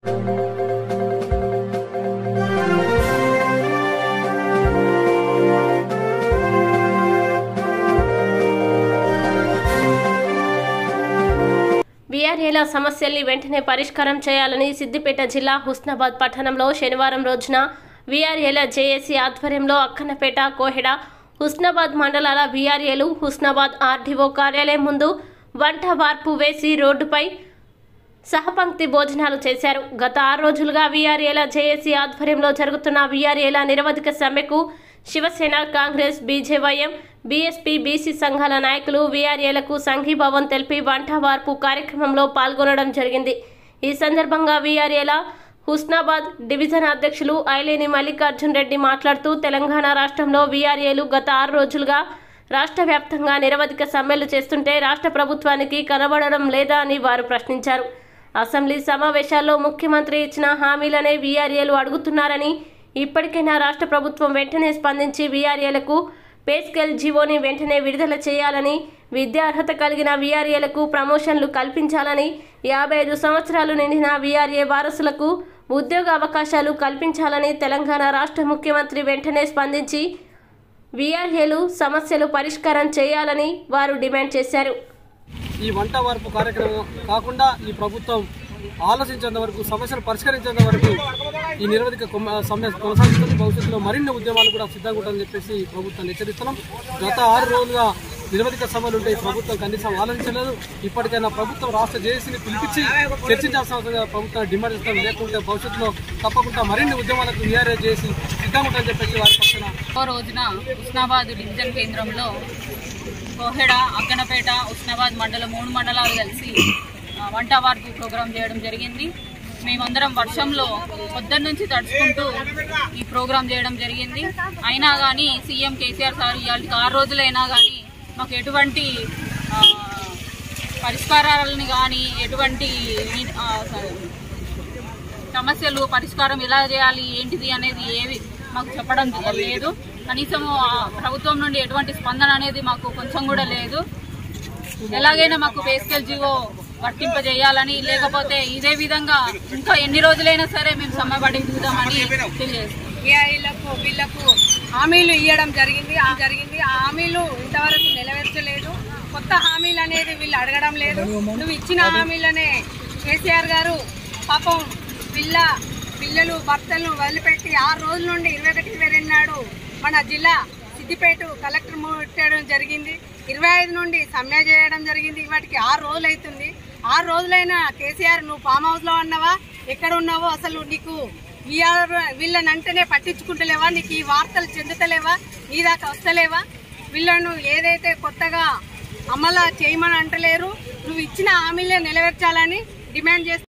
వీఆర్ఏల సమస్యల్ని వెంటనే పరిష్కారం చేయాలని సిద్దిపేట జిల్లా హుస్నాబాద్ పట్టణంలో శనివారం రోజున వీఆర్ఏల జేఏసీ ఆధ్వర్యంలో అక్కన్నపేట కోహెడ హుస్నాబాద్ మండలాల వీఆర్ఏలు హుస్నాబాద్ ఆర్డీఓ కార్యాలయం ముందు వంట వార్పు వేసి రోడ్డుపై సహపంక్తి భోజనాలు చేశారు గత ఆరు రోజులుగా వీఆర్ఏల జేఏసీ ఆధ్వర్యంలో జరుగుతున్న వీఆర్ఏల నిరవధిక సమ్మెకు Shiv Sena Congress BJYM BSP BC సంఘాల నాయకులు వీఆర్ఏలకు సంఘీభావం తెలిపి వంట వార్పు కార్యక్రమంలో పాల్గొనడం జరిగింది ఈ సందర్భంగా వీఆర్ఏల హుస్నాబాద్ డివిజన్ అధ్యక్షులు ఐలేని మల్లికార్జున్ రెడ్డి మాట్లాడుతూ తెలంగాణ రాష్ట్రంలో వీఆర్ఏలు గత ఆరు రోజులుగా రాష్ట్ర వ్యాప్తంగా నిరవధిక సమ్మెలు చేస్తుంటే రాష్ట్ర ప్రభుత్వానికి కనబడడం లేదా అని వారు ప్రశ్నించారు అసెంబ్లీ సమావేశాల్లో ముఖ్యమంత్రి ఇచ్చిన హామీలనే వీఆర్ఏలు అడుగుతున్నారని ఇప్పటికైనా రాష్ట్ర ప్రభుత్వం వెంటనే స్పందించి వీఆర్ఏలకు పే స్కేల్ జీవోని వెంటనే విడుదల చేయాలని విద్యార్హత కలిగిన వీఆర్ఏలకు ప్రమోషన్లు కల్పించాలని యాభై ఐదు సంవత్సరాలు నిండిన వీఆర్ఏ వారసులకు ఉద్యోగ అవకాశాలు కల్పించాలని తెలంగాణ రాష్ట్ర ముఖ్యమంత్రి వెంటనే స్పందించి వీఆర్ఏలు సమస్యలు పరిష్కారం చేయాలని వారు డిమాండ్ చేశారు ఈ వంట వార్పు కార్యక్రమం కాకుండా ఈ ప్రభుత్వం ఆలోచించేంత వరకు సమస్యలు పరిష్కరించేంత వరకు ఈ నిరవధిక కొమ్మ- సమ్మె కొనసాగుతుంది భవిష్యత్తులో మరిన్ని ఉద్యమాలు కూడా సిద్ధంగా ఉంటాయని చెప్పేసి ఈ ప్రభుత్వాన్ని హెచ్చరిస్తున్నాం గత ఆరు రోజులుగా నిరవధిక సభలు ఉంటే ఈ ప్రభుత్వం కనీసం ఆలోచించలేదు ఇప్పటికైనా ప్రభుత్వం రాష్ట్ర జేఏసీని పిలిపించి చర్చించాల్సిన అవసరం ప్రభుత్వం డిమాండ్ ఇస్తాం లేకుంటే భవిష్యత్తులో తప్పకుండా మరిన్ని ఉద్యమాలకు వీఆర్ఏ చేసి సిద్ధంగా ఉంటాయని చెప్పేసి వారి పక్షాన ఓ రోజున ఉస్నాబాద్ డివిజన్ కేంద్రంలో కోహెడ అక్కనపేట ఉస్నాబాద్ మండలం మూడు మండలాలు కలిసి ఆ, వంట వార్పు ప్రోగ్రాం చేయడం జరిగింది మేమందరం వర్షంలో పొద్దున్న నుంచి తడుచుకుంటూ ఈ ప్రోగ్రాం చేయడం జరిగింది అయినా కానీ సీఎం కేసీఆర్ సార్ ఇవాళకి ఆరు రోజులైనా కానీ మాకు ఎటువంటి ఆ, పరిష్కారాలని కానీ ఎటువంటి ఆ, సమస్యలు పరిష్కారం ఎలా చేయాలి ఏంటిది అనేది ఏవి మాకు చెప్పడం లేదు కనీసం ఆ ప్రభుత్వం నుండి ఎటువంటి స్పందన అనేది మాకు కొంచెం కూడా లేదు ఎలాగైనా మాకు పేస్కెల్ జీవో వర్తింపజేయాలని లేకపోతే ఇదే విధంగా ఇంకా ఎన్ని రోజులైనా సరే మేము సమ్మబడి దిగుదామని తెలియజేస్తాం వీళ్ళకు వీళ్ళకు హామీలు ఇవ్వడం జరిగింది ఆ జరిగింది ఆ హామీలు ఇంతవరకు నెరవేర్చలేదు కొత్త హామీలు అనేది వీళ్ళు అడగడం లేదు నువ్వు ఇచ్చిన హామీలనే కేసీఆర్ గారు పాపం పిల్ల పిల్లలు భర్తలను వదిలిపెట్టి ఆరు రోజుల నుండి ఇరవై ఒకటి ఇరవై రెండు నాడు మన జిల్లా సిద్దిపేట కలెక్టర్ ముట్టడం జరిగింది ఇరవై ఐదు నుండి సమ్మె చేయడం జరిగింది వాటికి ఆరు రోజులు అవుతుంది ఆరు రోజులైనా కేసీఆర్ నువ్వు ఫామ్ హౌస్ లో ఉన్నావా ఎక్కడ ఉన్నావో అసలు నీకు వీఆర్ వీళ్ళని అంటేనే పట్టించుకుంటలేవా నీకు ఈ వార్తలు చెందుతలేవా నీ దాకా వస్తలేవా వీళ్ళను ఏదైతే కొత్తగా అమలు చేయమని అంటలేరు నువ్వు ఇచ్చిన హామీలే నెరవేర్చాలని డిమాండ్ చేస్తూ